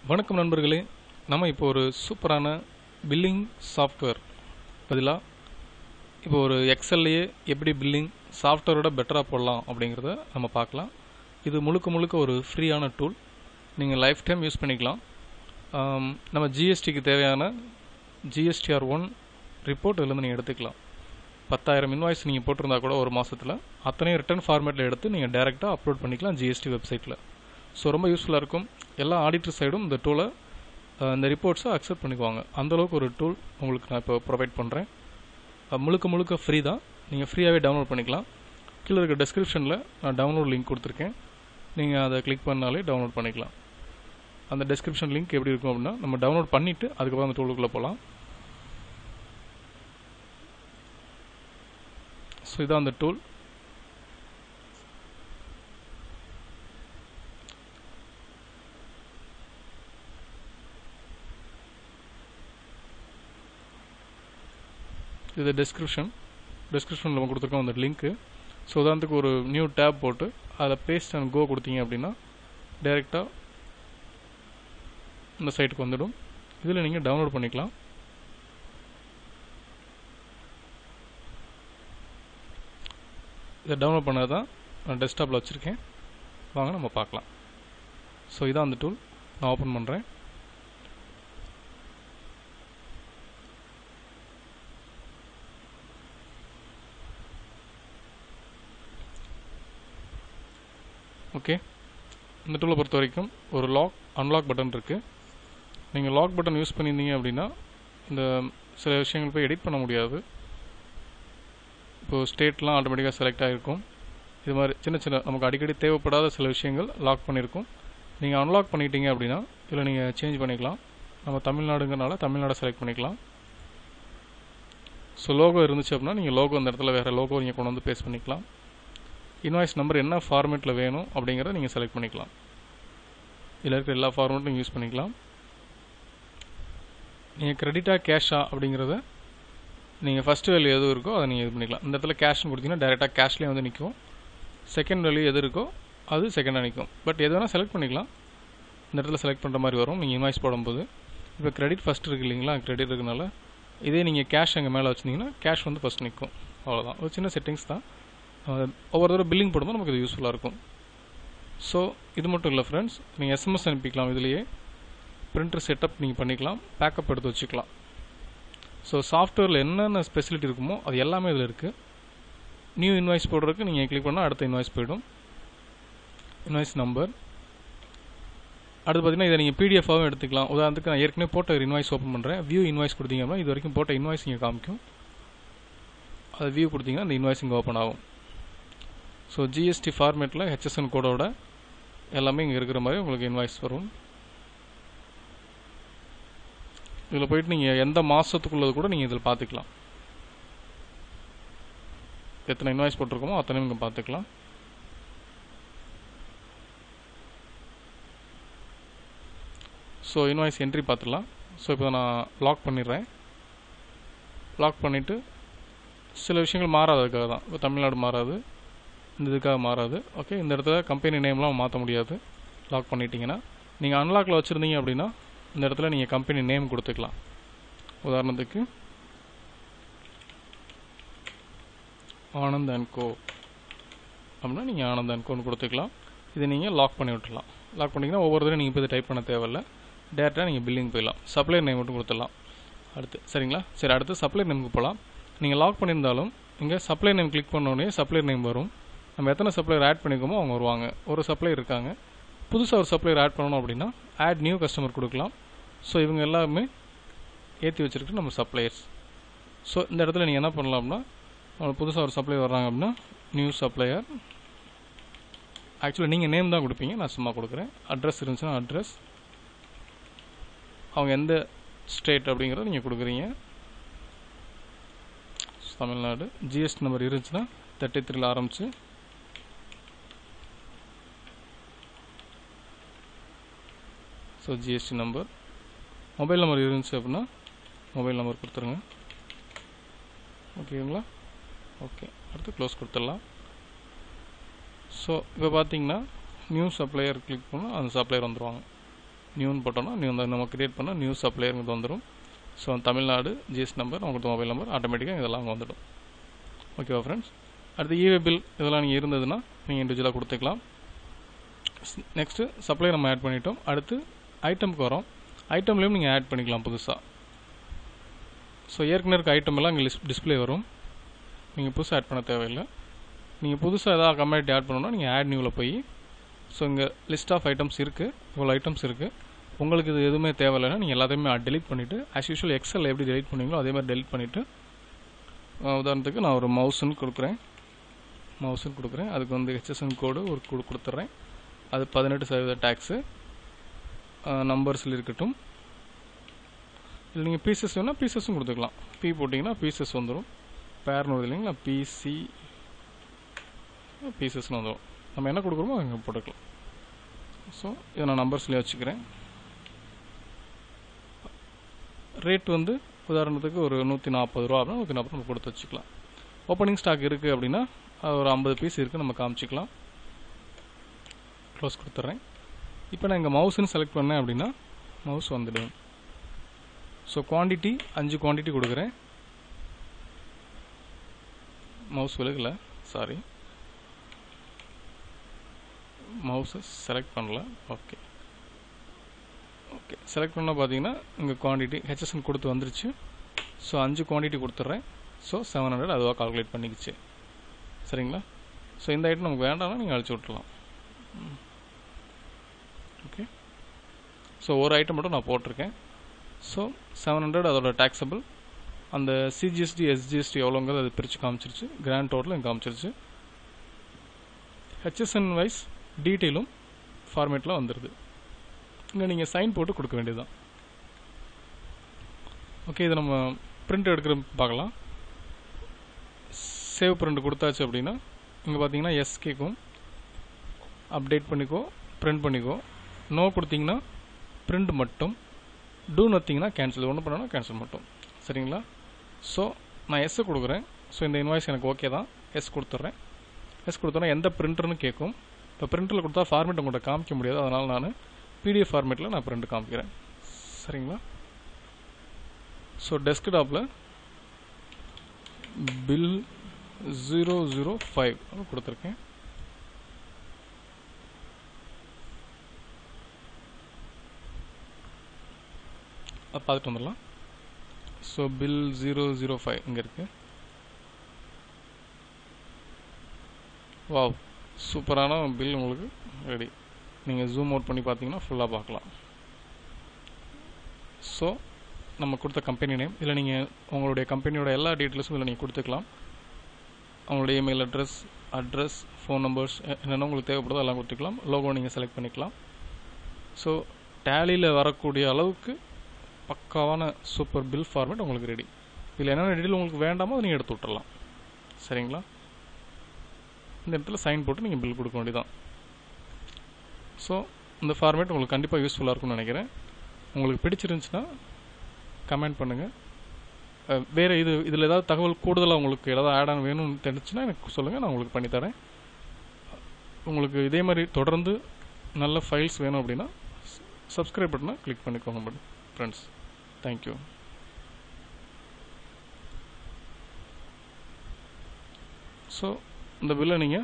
வணக்கம் நண்பர்களே நம்ம இப்போ ஒரு சூப்பரான பில்லிங் சாஃப்ட்வேர் பதிலாக இப்போ ஒரு எக்ஸல்லையே எப்படி பில்லிங் சாஃப்ட்வேரோட பெட்டராக போடலாம் அப்படிங்கிறத நம்ம பார்க்கலாம் இது முழுக்க முழுக்க ஒரு ஃப்ரீயான டூல் நீங்கள் லைஃப் டைம் யூஸ் பண்ணிக்கலாம் ஆம், நம்ம ஜிஎஸ்டிக்கு தேவையான ஜிஎஸ்டிஆர் ஒன் ரிப்போர்ட் இதுலேருந்து நீங்கள் எடுத்துக்கலாம் பத்தாயிரம் இன்வாய்ஸ் நீங்கள் போட்டிருந்தா கூட ஒரு மாதத்தில் அத்தனையும் ரிட்டர்ன் ஃபார்மேட்டில் எடுத்து நீங்கள் டேரெக்டாக அப்லோட் பண்ணிக்கலாம் ஜிஎஸ்டி வெப்சைட்டில் ஸோ ரொம்ப யூஸ்ஃபுல்லாக இருக்கும் எல்லா ஆடிட்டர் சைடும் இந்த டூலை இந்த ரிப்போர்ட்ஸை அக்செப்ட் பண்ணிக்குவாங்க அந்தளவுக்கு ஒரு டூல் உங்களுக்கு நான் இப்போ ப்ரொவைட் பண்ணுறேன் முழுக்க முழுக்க ஃப்ரீ தான் நீங்கள் ஃப்ரீயாகவே டவுன்லோட் பண்ணிக்கலாம் கீழே இருக்க டெஸ்கிரிப்ஷனில் நான் டவுன்லோட் லிங்க் கொடுத்துருக்கேன் நீங்கள் அதை கிளிக் பண்ணாலே டவுன்லோட் பண்ணிக்கலாம் அந்த டெஸ்கிரிப்ஷன் லிங்க் எப்படி இருக்கும் அப்படின்னா நம்ம டவுன்லோட் பண்ணிவிட்டு அதுக்கப்புறம் அந்த டூலுக்குள்ளே போகலாம் ஸோ இதான் அந்த டூல் இது டெஸ்கிரிப்ஷன் டெஸ்கிரிப்ஷனில் நம்ம கொடுத்துருக்கோம் அந்த லிங்க்கு ஸோ உதாரணத்துக்கு ஒரு நியூ டேப் போட்டு அதில் பேஸ்ட் அண்ட் கோ கொடுத்தீங்க அப்படின்னா டைரெக்டாக இந்த சைட்டுக்கு வந்துடும் இதில் நீங்கள் டவுன்லோட் பண்ணிக்கலாம் இதை டவுன்லோட் பண்ணது தான் நான் டெஸ்க்டாப்பில் வச்சுருக்கேன் வாங்க நம்ம பார்க்கலாம் ஸோ இதான் அந்த டூல் நான் ஓப்பன் பண்ணுறேன் ஓகே இந்த டூலை பொறுத்த வரைக்கும் ஒரு லாக் அன்லாக் பட்டன் இருக்குது நீங்கள் லாக் பட்டன் யூஸ் பண்ணியிருந்தீங்க அப்படின்னா இந்த சில விஷயங்கள் போய் எடிட் பண்ண முடியாது இப்போது ஸ்டேட்லாம் ஆட்டோமேட்டிக்காக செலக்ட் ஆகிருக்கும் இது மாதிரி சின்ன சின்ன நமக்கு அடிக்கடி தேவைப்படாத சில விஷயங்கள் லாக் பண்ணியிருக்கும் நீங்கள் அன்லாக் பண்ணிட்டீங்க அப்படின்னா இதில் நீங்கள் சேஞ்ச் பண்ணிக்கலாம் நம்ம தமிழ்நாடுங்கிறனால தமிழ்நாடை செலக்ட் பண்ணிக்கலாம் ஸோ லோகோ இருந்துச்சு அப்படின்னா நீங்கள் லோகோ அந்த இடத்துல வேறு லோகோ நீங்கள் கொண்டு வந்து பேஸ்ட் பண்ணிக்கலாம் இன்வாய்ஸ் நம்பர் என்ன ஃபார்மேட்டில் வேணும் அப்படிங்கிறத நீங்கள் செலக்ட் பண்ணிக்கலாம் இதில் இருக்கிற எல்லா ஃபார்மேட்டும் யூஸ் பண்ணிக்கலாம் நீங்கள் கிரெடிட்டா கேஷா அப்படிங்கிறத நீங்கள் ஃபஸ்ட்டு வேல்யூ எது இருக்கோ அதை நீங்கள் இது பண்ணிக்கலாம் இந்த இடத்துல கேஷ்னு கொடுத்தீங்கன்னா டேரெக்டாக கேஷ்லேயே வந்து நிற்கும் செகண்ட் வேல்யூ எது இருக்கோ அது செகண்டாக நிற்கும் பட் எது வேணால் செலக்ட் பண்ணிக்கலாம் இந்த இடத்துல செலக்ட் பண்ணுற மாதிரி வரும் நீங்கள் இன்வாய்ஸ் போடும்போது இப்போ கிரெடிட் ஃபஸ்ட் இருக்கு இல்லைங்களா கிரெடிட் இருக்கனால இதே நீங்கள் கேஷ் அங்கே மேலே வச்சுருந்தீங்கன்னா கேஷ் வந்து ஃபஸ்ட் நிற்கும் அவ்வளோதான் ஒரு சின்ன செட்டிங்ஸ் தான் அஹ் ஒவ்வொரு தடவை பில்லிங் போடும்போது நமக்கு இது யூஸ்ஃபுல்லாக இருக்கும் ஸோ இது மட்டும் இல்லை ஃப்ரெண்ட்ஸ் நீங்கள் எஸ்எம்எஸ் அனுப்பிக்கலாம் இதுலேயே பிரிண்டர் செட்டப் நீங்கள் பண்ணிக்கலாம் பேக்கப் எடுத்து வச்சுக்கலாம் ஸோ சாஃப்ட்வேரில் என்னென்ன ஸ்பெசிலிட்டி இருக்குமோ அது எல்லாமே இதில் இருக்குது நியூ இன்வாய்ஸ் போடுறதுக்கு நீங்கள் கிளிக் பண்ணால் அடுத்த இன்வாய்ஸ் போயிடும் இன்வாய்ஸ் நம்பர் அடுத்து பார்த்தீங்கன்னா இதை நீங்கள் பிடிஎஃபாகவும் எடுத்துக்கலாம் உதாரணத்துக்கு நான் ஏற்கனவே போட்ட ஒரு இன்வாய்ஸ் ஓப்பன் பண்ணுறேன் வியூ இன்வாய்ஸ் கொடுத்தீங்க அப்படின்னா இது வரைக்கும் போட்ட இன்வாய்ஸ் இங்கே காமிக்கும் அது வியூ கொடுத்தீங்கன்னா அந்த இன்வாய்ஸ் இங்கே ஓப்பன் ஆகும் ஸோ ஜிஎஸ்டி ஃபார்மேட்டில் ஹெச்எஸ்என் கோடோட எல்லாமே இங்கே இருக்கிற மாதிரி உங்களுக்கு இன்வாய்ஸ் வரும் இதில் போயிட்டு நீங்கள் எந்த மாதத்துக்குள்ளது கூட நீங்கள் இதில் பார்த்துக்கலாம் எத்தனை இன்வாய்ஸ் போட்டிருக்கோமோ அத்தனையும் இங்கே பார்த்துக்கலாம் ஸோ இன்வாய்ஸ் என்ட்ரி பார்த்துக்கலாம் ஸோ இப்போ நான் லாக் பண்ணிடுறேன் லாக் பண்ணிவிட்டு சில விஷயங்கள் மாறாது அதுக்காக தான் இப்போ தமிழ்நாடு மாறாது இந்த இதுக்காக மாறாது ஓகே இந்த இடத்துல கம்பெனி நேம்லாம் மாற்ற முடியாது லாக் பண்ணிட்டீங்கன்னா நீங்கள் அன்லாக்கில் வச்சுருந்தீங்க அப்படின்னா இந்த இடத்துல நீங்கள் கம்பெனி நேம் கொடுத்துக்கலாம் உதாரணத்துக்கு ஆனந்த் அண்ட் கோ அப்படின்னா நீங்கள் ஆனந்த் அண்ட் கோன்னு கொடுத்துக்கலாம் இதை நீங்கள் லாக் பண்ணி விட்டுலாம் லாக் பண்ணிங்கன்னா ஒவ்வொரு தடவை நீங்கள் இப்போ இதை டைப் பண்ண தேவையில்ல டேரெக்டாக நீங்கள் பில்லிங் போயிடலாம் சப்ளையர் நேம் மட்டும் கொடுத்துடலாம் அடுத்து சரிங்களா சரி அடுத்து சப்ளையர் நேமுக்கு போகலாம் நீங்கள் லாக் பண்ணியிருந்தாலும் இங்கே சப்ளை நேம் கிளிக் பண்ணோடனே சப்ளையர் நேம் வரும் நம்ம எத்தனை சப்ளையர் ஆட் பண்ணிக்கோமோ அவங்க வருவாங்க ஒரு சப்ளையர் இருக்காங்க புதுசாக ஒரு சப்ளையர் ஆட் பண்ணணும் அப்படின்னா ஆட் நியூ கஸ்டமர் கொடுக்கலாம் ஸோ இவங்க எல்லாமே ஏற்றி வச்சுருக்கு நம்ம சப்ளையர்ஸ் ஸோ இந்த இடத்துல நீங்கள் என்ன பண்ணலாம்னா புதுசாக ஒரு சப்ளையர் வர்றாங்க அப்படின்னா நியூ சப்ளையர் ஆக்சுவலாக நீங்கள் நேம் தான் கொடுப்பீங்க நான் சும்மா கொடுக்குறேன் அட்ரஸ் இருந்துச்சுன்னா அட்ரஸ் அவங்க எந்த ஸ்டேட் அப்படிங்கிறத நீங்கள் கொடுக்குறீங்க தமிழ்நாடு ஜிஎஸ்டி நம்பர் இருந்துச்சுன்னா தேர்ட்டி த்ரீல ஆரம்பிச்சு so GST number mobile number இருந்துச்சு அப்படின்னா மொபைல் நம்பர் கொடுத்துருங்க ஓகேங்களா ஓகே அடுத்து க்ளோஸ் கொடுத்துடலாம் ஸோ இப்போ பார்த்தீங்கன்னா நியூ சப்ளையர் கிளிக் பண்ணால் அந்த சப்ளையர் வந்துடுவாங்க நியூன்னு போட்டோம்னா நியூ அந்த நம்ம கிரியேட் பண்ண நியூ சப்ளையருங்கிறது வந்துடும் ஸோ தமிழ்நாடு ஜிஎஸ்டி நம்பர் உங்களுக்கு மொபைல் நம்பர் ஆட்டோமேட்டிக்காக இதெல்லாம் அங்கே வந்துடும் ஓகேவா ஃப்ரெண்ட்ஸ் அடுத்து இவே பில் இதெல்லாம் நீங்கள் இருந்ததுன்னா நீங்கள் இண்டிவிஜுவலாக கொடுத்துக்கலாம் நெக்ஸ்ட்டு சப்ளை நம்ம ஆட் பண்ணிட்டோம் அடுத்து ஐட்டம்க்கு வரோம் ஐட்டம்லேயும் நீங்கள் ஆட் பண்ணிக்கலாம் புதுசாக ஸோ ஏற்கனவே இருக்க ஐட்டம் எல்லாம் இங்கே லிஸ்ட் டிஸ்பிளே வரும் நீங்கள் புதுசாக ஆட் பண்ண தேவையில்லை நீங்கள் புதுசாக ஏதாவது கம்யூனிட்டி ஆட் பண்ணணும்னா நீங்கள் ஆட் நியூவில் போய் ஸோ இங்கே லிஸ்ட் ஆஃப் ஐட்டம்ஸ் இருக்குது இவ்வளோ ஐட்டம்ஸ் இருக்குது உங்களுக்கு இது எதுவுமே தேவையில்லைன்னா நீங்கள் எல்லாத்தையுமே டெலிட் பண்ணிவிட்டு ஆஸ் யூஷுவல் எக்ஸல் எப்படி டெலிட் பண்ணுவீங்களோ அதே மாதிரி டெலிட் பண்ணிவிட்டு உதாரணத்துக்கு நான் ஒரு மவுஸ்ன்னு கொடுக்குறேன் மவுஸ்ன்னு கொடுக்குறேன் அதுக்கு வந்து ஹெச்எஸ்என் கோடு ஒரு கொடு கொடுத்துட்றேன் அது பதினெட்டு சதவீத டேக்ஸு நம்பர்ஸில் இருக்கட்டும் இல்லை நீங்கள் பீசஸ் வேணால் பீசஸும் கொடுத்துக்கலாம் பி போட்டிங்கன்னா பீசஸ் வந்துடும் பேர்னு வருது இல்லைங்களா பிசி பீசஸ்னு வந்துடும் நம்ம என்ன கொடுக்குறோமோ அங்கே போட்டுக்கலாம் ஸோ இதை நான் நம்பர்ஸ்லேயே வச்சுக்கிறேன் ரேட் வந்து உதாரணத்துக்கு ஒரு நூற்றி நாற்பது ரூபா அப்படின்னா நூற்றி நாற்பது நம்ம கொடுத்து வச்சுக்கலாம் ஓப்பனிங் ஸ்டாக் இருக்குது அப்படின்னா அது ஒரு ஐம்பது பீஸ் இருக்குது நம்ம காமிச்சிக்கலாம் க்ளோஸ் கொடுத்துட்றேன் இப்போ நான் இங்கே மவுஸ்ன்னு செலக்ட் பண்ணேன் அப்படின்னா மவுஸ் வந்துடும் ஸோ குவான்டிட்டி அஞ்சு குவான்டிட்டி கொடுக்குறேன் மவுஸ் விலகலை சாரி மவுஸை செலக்ட் பண்ணல ஓகே ஓகே செலக்ட் பண்ணால் பார்த்தீங்கன்னா இங்கே குவான்டிட்டி ஹெச்எஸ்என் கொடுத்து வந்துருச்சு ஸோ அஞ்சு குவான்டிட்டி கொடுத்துட்றேன் ஸோ செவன் ஹண்ட்ரட் அதுவாக கால்குலேட் பண்ணிக்கிச்சு சரிங்களா ஸோ இந்த ஐட்டம் நமக்கு வேண்டாம்னா நீங்கள் அழிச்சு விட்றலாம் ஓகே ஸோ ஒரு ஐட்டம் மட்டும் நான் போட்டிருக்கேன் ஸோ செவன் ஹண்ட்ரட் அதோட டேக்ஸபிள் அந்த சிஜிஎஸ்டி எஸ்ஜிஎஸ்டி எவ்வளோங்கிறது அது பிரித்து காமிச்சிருச்சு கிராண்ட் டோட்டலும் இங்கே காமிச்சிருச்சு ஹெச்எஸ்என் வைஸ் டீட்டெயிலும் ஃபார்மேட்டில் வந்துடுது இங்கே நீங்கள் சைன் போட்டு கொடுக்க வேண்டியதுதான் ஓகே இதை நம்ம பிரிண்ட் எடுக்கிற பார்க்கலாம் சேவ் பிரிண்ட் கொடுத்தாச்சு அப்படின்னா இங்கே பார்த்தீங்கன்னா எஸ் கேட்கும் அப்டேட் பண்ணிக்கோ பிரிண்ட் பண்ணிக்கோ நோ கொடுத்தீங்கன்னா பிரிண்ட் மட்டும் டூ நத்திங்கன்னா கேன்சல் ஒன்று பண்ணனா கேன்சல் மட்டும் சரிங்களா ஸோ நான் எஸ் கொடுக்குறேன் ஸோ இந்த இன்வாய்ஸ் எனக்கு ஓகே தான் எஸ் கொடுத்துட்றேன் எஸ் கொடுத்தோன்னா எந்த பிரிண்டர்னு கேட்கும் இப்போ பிரிண்டரில் கொடுத்தா ஃபார்மேட் உங்கள்கிட்ட காமிக்க முடியாது அதனால் நான் பிடிஎஃப் ஃபார்மேட்டில் நான் பிரிண்ட் காமிக்கிறேன் சரிங்களா ஸோ டெஸ்க்டாப்பில் பில் ஜீரோ ஜீரோ ஃபைவ் கொடுத்துருக்கேன் அது பார்த்துட்டு வந்துடலாம் so bill zero zero five இங்கே இருக்குது வாவ் சூப்பரான பில் உங்களுக்கு ரெடி நீங்கள் ஜூம் அவுட் பண்ணி பார்த்தீங்கன்னா ஃபுல்லாக பார்க்கலாம் ஸோ நம்ம கொடுத்த கம்பெனி நேம் இல்லை நீங்கள் உங்களுடைய கம்பெனியோட எல்லா டீட்டெயில்ஸும் இதில் நீங்கள் கொடுத்துக்கலாம் அவங்களுடைய email address address phone numbers என்னென்ன உங்களுக்கு தேவைப்படுதோ எல்லாம் கொடுத்துக்கலாம் லோகோ நீங்கள் செலக்ட் பண்ணிக்கலாம் ஸோ டேலியில் வரக்கூடிய அளவுக்கு பக்காவான சூப்பர் பில் ஃபார்மேட் உங்களுக்கு ரெடி இதில் என்னென்ன டீட்டெயில் உங்களுக்கு வேண்டாமோ அதை நீங்கள் எடுத்து விட்டுறலாம் சரிங்களா இந்த இடத்துல சைன் போட்டு நீங்கள் பில் கொடுக்க வேண்டியதான் ஸோ இந்த ஃபார்மேட் உங்களுக்கு கண்டிப்பாக யூஸ்ஃபுல்லாக இருக்கும்னு நினைக்கிறேன் உங்களுக்கு பிடிச்சிருந்துச்சுன்னா கமெண்ட் பண்ணுங்கள் வேறு இது இதில் ஏதாவது தகவல் கூடுதலாக உங்களுக்கு ஏதாவது ஆட் ஆன் வேணும்னு தெரிஞ்சுன்னா எனக்கு சொல்லுங்கள் நான் உங்களுக்கு பண்ணித்தரேன் உங்களுக்கு இதே மாதிரி தொடர்ந்து நல்ல ஃபைல்ஸ் வேணும் அப்படின்னா சப்ஸ்கிரைப் பட்டனை கிளிக் பண்ணிக்கோங்க மேடம் ஃப்ரெண்ட்ஸ் தேங்க்யூ ஸோ இந்த பில்லை நீங்கள்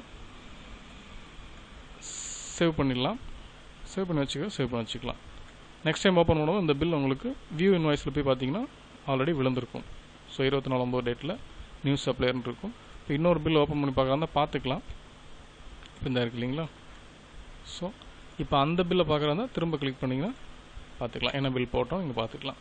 சேவ் பண்ணிடலாம் சேவ் பண்ணி வச்சுக்க சேவ் பண்ணி வச்சுக்கலாம் நெக்ஸ்ட் டைம் ஓப்பன் பண்ணும்போது இந்த பில் உங்களுக்கு வியூ இன்வாய்ஸில் போய் பார்த்தீங்கன்னா ஆல்ரெடி விழுந்திருக்கும் ஸோ இருபத்தி நாலு ஒம்பது டேட்டில் நியூஸ் சப்ளையர்னு இருக்கும் இப்போ இன்னொரு பில் ஓப்பன் பண்ணி பார்க்குறதா பார்த்துக்கலாம் இப்போ இந்த இருக்கு இல்லைங்களா ஸோ இப்போ அந்த பில்லை பார்க்குறதா திரும்ப கிளிக் பண்ணிங்கன்னா பார்த்துக்கலாம் என்ன பில் போட்டோம் இங்கே பார்த்துக்கலாம்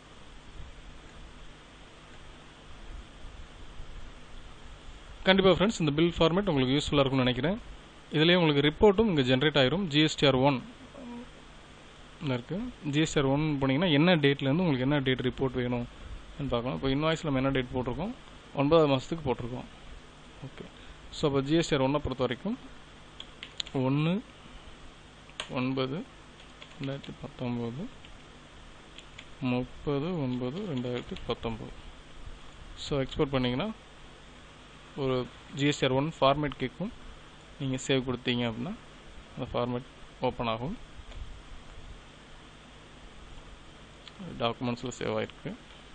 கண்டிப்பாக ஃப்ரெண்ட்ஸ் இந்த பில் ஃபார்மேட் உங்களுக்கு யூஸ்ஃபுல்லாக இருக்கும்னு நினைக்கிறேன் இதுலேயே உங்களுக்கு ரிப்போர்ட்டும் இங்கே ஜென்ரேட் ஆயிரும் ஜிஎஸ்டிஆர் ஒன் இருக்குது ஜிஎஸ்டிஆர் ஒன் போனீங்கன்னா என்ன டேட்லேருந்து உங்களுக்கு என்ன டேட் ரிப்போர்ட் வேணும் பார்க்கலாம் இப்போ இன்வாய்ஸில் நம்ம என்ன டேட் போட்டிருக்கோம் ஒன்பதாவது மாதத்துக்கு போட்டிருக்கோம் ஓகே ஸோ அப்போ ஜிஎஸ்டிஆர் ஒன்றை பொறுத்த வரைக்கும் ஒன்று ஒன்பது ரெண்டாயிரத்தி பத்தொம்போது முப்பது ஒன்பது ரெண்டாயிரத்தி பத்தொம்போது ஸோ எக்ஸ்போர்ட் பண்ணிங்கன்னா ஒரு ஜிஎஸ்டிஆர் ஒன் ஃபார்மேட் கேட்கும் நீங்கள் சேவ் கொடுத்தீங்க அப்படின்னா அந்த ஃபார்மேட் ஓப்பன் ஆகும் டாக்குமெண்ட்ஸில் சேவ் ஆகிருக்கு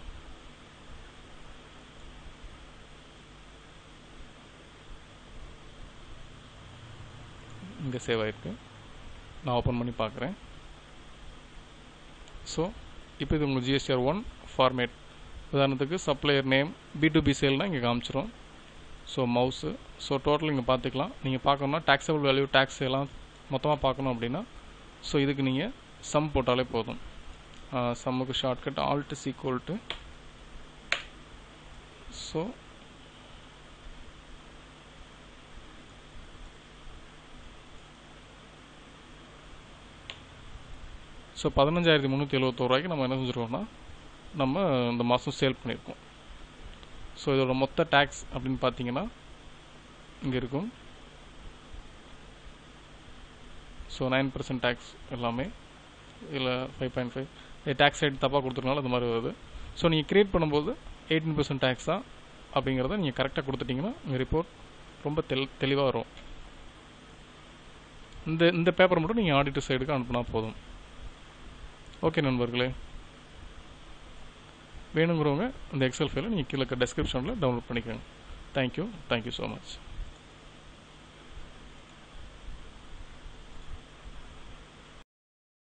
இங்கே சேவ் ஆகிருக்கு நான் ஓப்பன் பண்ணி பார்க்குறேன் ஸோ இப்போ இது உங்கள் ஜிஎஸ்டிஆர் ஒன் ஃபார்மேட் உதாரணத்துக்கு supplier name B to B சேல்னால் இங்கே காமிச்சிரும் ஸோ மவுஸு ஸோ டோட்டல் இங்கே பார்த்துக்கலாம் நீங்கள் பார்க்கணுன்னா டேக்ஸபிள் வேல்யூ டேக்ஸ் எல்லாம் மொத்தமாக பார்க்கணும் அப்படின்னா ஸோ இதுக்கு நீங்கள் சம் போட்டாலே போதும் சம்முக்கு shortcut alt equal to so so பதினஞ்சாயிரத்தி முந்நூற்றி எழுபத்தோருவாய்க்கு நம்ம என்ன செஞ்சுருக்கோம்னா நம்ம இந்த மாதம் சேல் பண்ணியிருக்கோம் ஸோ இதோட மொத்த டேக்ஸ் அப்படின்னு பார்த்தீங்கன்னா இங்கே இருக்கும் ஸோ நைன் பர்சன்ட் டேக்ஸ் எல்லாமே இதில் five point five tax rate தப்பாக கொடுத்துருனால அந்த மாதிரி வருது ஸோ நீங்கள் க்ரியேட் பண்ணும்போது எயிட்டீன் பர்சன்ட் டேக்ஸ் தான் அப்படிங்கிறத நீங்கள் கரெக்டாக கொடுத்துட்டிங்கன்னா உங்கள் ரிப்போர்ட் ரொம்ப தெளி தெளிவாக வரும் இந்த இந்த பேப்பர் மட்டும் நீங்கள் ஆடிட்டர் சைடுக்கு அனுப்புனா போதும் ஓகே நண்பர்களே வேணுங்கிறவங்க இந்த எக்ஸல் ஃபைலை நீங்கள் கீழே டெஸ்கிரிப்ஷனில் டவுன்லோட் பண்ணிக்கோங்க தேங்க்யூ தேங்க்யூ ஸோ மச்